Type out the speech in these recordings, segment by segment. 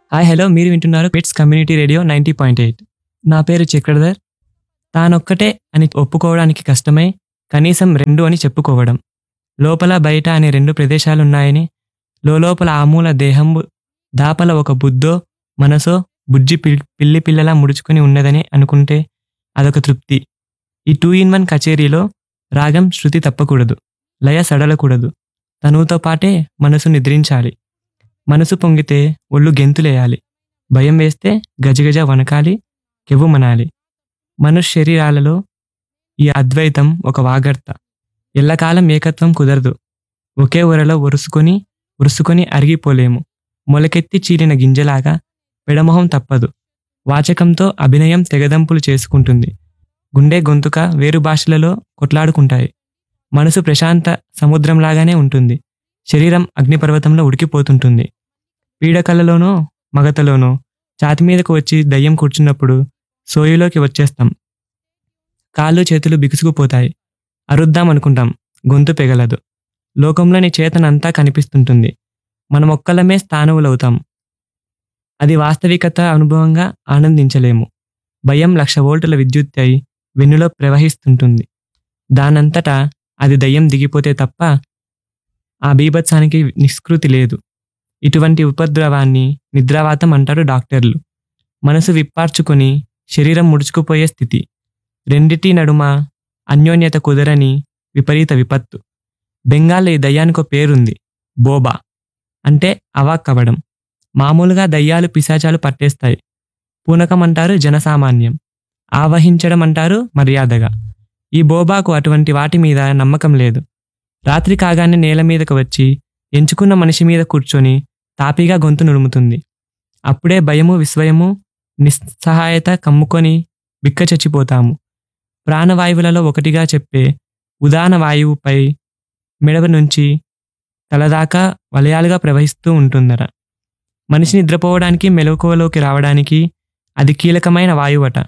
Hi hello మీరు వింటున్నారు MITS community radio ninety point eight నా పేరు చక్రధర్ తానొక్కటే అని ఒప్పుకోవడానికి కష్టమై కనీసం రెండు అని చెప్పుకోవడం లోపల బయట అనే రెండు ప్రదేశాలున్నాయని లోపల ఆమూల దేహంబు దాపల ఒక బుద్ధో మనసో బుజ్జి పిల్- పిల్లి పిల్లలా ముడుచుకొని ఉన్నదని అనుకుంటే అదొక తృప్తి ఈ టూ ఇన్ వన్ కచేరీలో రాగం శృతి తప్పకూడదు లయ సడలకూడదు తనువుతో పాటే మనసు నిద్రించాలి మనసు పొంగితే ఒళ్ళు గెంతులేయాలి భయం వేస్తే గజగజ వనకాలి కెవ్వుమనాలి మనుష్య శరీరాలలో ఈ అద్వైతం ఒక వాగర్త ఎల్లకాలం ఏకత్వం కుదరదు ఒకే ఊరలో ఒరుసుకొని ఉరుసుకొని అరిగిపోలేము మొలకెత్తి చీలిన గింజలాగా పెడమొహం తప్పదు వాచకంతో అభినయం తెగదంపులు చేసుకుంటుంది గుండె గొంతుక వేరు భాషలలో కొట్లాడుకుంటాయి మనసు ప్రశాంత సముద్రంలాగానే ఉంటుంది శరీరం అగ్నిపర్వతంలో ఉడికిపోతుంటుంది పీడకలలోనో మగతలోనో ఛాతి మీదకు వచ్చి దయ్యం కూర్చున్నప్పుడు సోయులోకి వచ్చేస్తాం కాళ్ళు చేతులు బిగుసుకుపోతాయి అరుద్దాం అనుకుంటాం గొంతు పెగలదు లోకంలోని చేతనంతా కనిపిస్తుంటుంది మనం ఒక్కలమే స్థానువులవుతాం అది వాస్తవికత అనుభవంగా ఆనందించలేము భయం లక్ష వోల్టుల విద్యుత్ అయి వెన్నులో ప్రవహిస్తుంటుంది దానంతటా అది దయ్యం దిగిపోతే తప్ప ఆ బీభత్సానికి నిష్కృతి లేదు ఇటువంటి ఉపద్రవాన్ని నిద్రావాతం అంటారు డాక్టర్లు మనసు విప్పార్చుకొని శరీరం ముడుచుకుపోయే స్థితి రెండిటి నడుమ అన్యోన్యత కుదరని విపరీత విపత్తు బెంగాల్లో ఈ దయ్యానికో పేరుంది బోబా అంటే అవాక్కవడం మామూలుగా దయ్యాలు పిశాచాలు పట్టేస్తాయి పూనకం అంటారు జనసామాన్యం ఆవహించడం అంటారు మర్యాదగా ఈ బోబాకు అటువంటి వాటి మీద నమ్మకం లేదు రాత్రి కాగానే నేల మీదకు వచ్చి ఎంచుకున్న మనిషి మీద కూర్చొని తాపీగా గొంతు నుడుముతుంది అప్పుడే భయము విస్వయము నిస్సహాయత కమ్ముకొని బిక్క చచ్చిపోతాము ప్రాణవాయువులలో ఒకటిగా చెప్పే ఉదాన వాయువుపై మెడవ నుంచి తలదాకా వలయాలుగా ప్రవహిస్తూ ఉంటుందట మనిషి నిద్రపోవడానికి మెలకువలోకి రావడానికి అది కీలకమైన వాయువట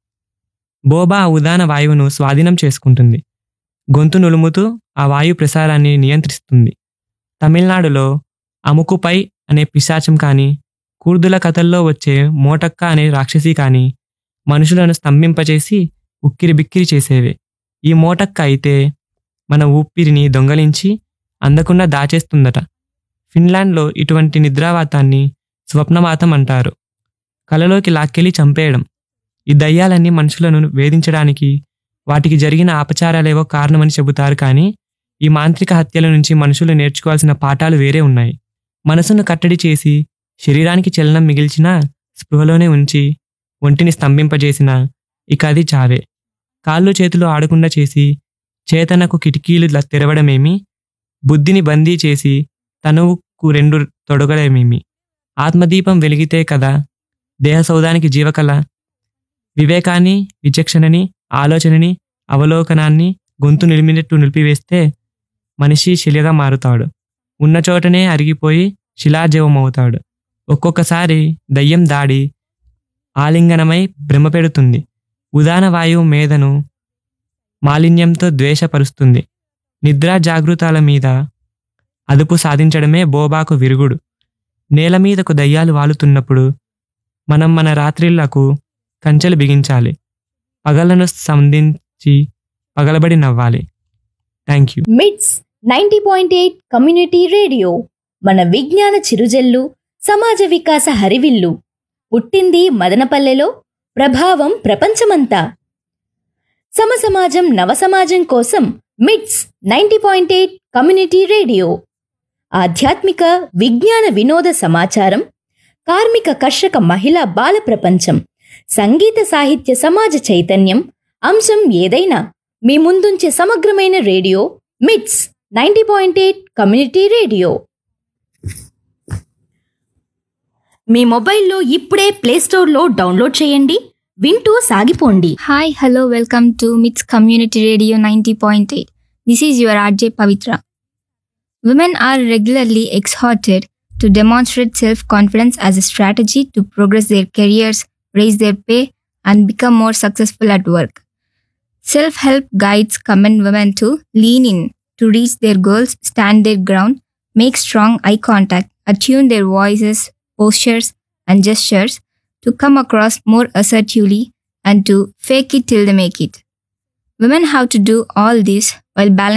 బోబా ఆ ఉదాన వాయువును స్వాధీనం చేసుకుంటుంది గొంతు నులుముతూ ఆ వాయు ప్రసారాన్ని నియంత్రిస్తుంది తమిళనాడులో అముకుపై అనే పిశాచం కానీ కూర్దుల కథల్లో వచ్చే మోటక్క అనే రాక్షసి కానీ మనుషులను స్తంభింపచేసి ఉక్కిరి బిక్కిరి చేసేవే ఈ మోటక్క అయితే మన ఊపిరిని దొంగలించి అందకుండా దాచేస్తుందట ఫిన్లాండ్లో ఇటువంటి నిద్రావాతాన్ని స్వప్నవాతం అంటారు కలలోకి లాక్కెళ్ళి చంపేయడం ఈ దయ్యాలన్నీ మనుషులను వేధించడానికి వాటికి జరిగిన ఆపచారాలేవో కారణమని చెబుతారు కానీ ఈ మాంత్రిక హత్యల నుంచి మనుషులు నేర్చుకోవాల్సిన పాఠాలు వేరే ఉన్నాయి మనసును కట్టడి చేసి శరీరానికి చలనం మిగిల్చిన స్పృహలోనే ఉంచి ఒంటిని స్తంభింపజేసిన ఇక అది చావే కాళ్ళు చేతులు ఆడకుండా చేసి చేతనకు కిటికీలు ల- తెరవడమేమి బుద్ధిని బందీ చేసి తనువుకు రెండు తొడగడమేమి ఆత్మదీపం వెలిగితే కదా దేహ సౌధానికి జీవకళ వివేకాన్ని విచక్షణని ఆలోచనని అవలోకనాన్ని గొంతు నిలిమినట్టు నిలిపివేస్తే మనిషి శిలగా మారుతాడు ఉన్న చోటనే అరిగిపోయి శిలాజీవమవుతాడు ఒక్కొక్కసారి దయ్యం దాడి ఆలింగనమై భ్రమపెడుతుంది ఉదాన వాయువు మేధను మాలిన్యంతో ద్వేషపరుస్తుంది నిద్రా జాగృతాల మీద అదుపు సాధించడమే బోబాకు విరుగుడు నేల మీదకు దయ్యాలు వాలుతున్నప్పుడు మనం మన రాత్రిళ్లకు కంచెలు బిగించాలి పగలను సంధించి పగలబడి నవ్వాలి thank you MITS ninety point eight community radio మన విజ్ఞాన చిరుజల్లు సమాజ వికాస హరివిల్లు పుట్టింది మదనపల్లెలో ప్రభావం ప్రపంచమంతా సమసమాజం నవసమాజం కోసం MITS ninety point eight community radio ఆధ్యాత్మిక విజ్ఞాన వినోద సమాచారం కార్మిక కర్షక మహిళా బాల ప్రపంచం సంగీత సాహిత్య సమాజ చైతన్యం అంశం ఏదైనా మీ ముందుంచే సమగ్రమైన radio MITS ninety point eight community radio మీ మొబైల్లో ఇప్పుడే ప్లేస్టోర్లో డౌన్లోడ్ చేయండి వింటూ సాగిపోండి Hi, hello, welcome to MITS Community Radio 90.8. This is your RJ Pavitra. Women are regularly exhorted to demonstrate self confidence as a strategy to progress their careers, raise their pay, and become more successful at work. Self help guides commend women to lean in to reach their goals, stand their ground, make strong eye contact, attune their voices, postures, and gestures to come across more assertively and to fake it till they make it. Women have to do all this while balancing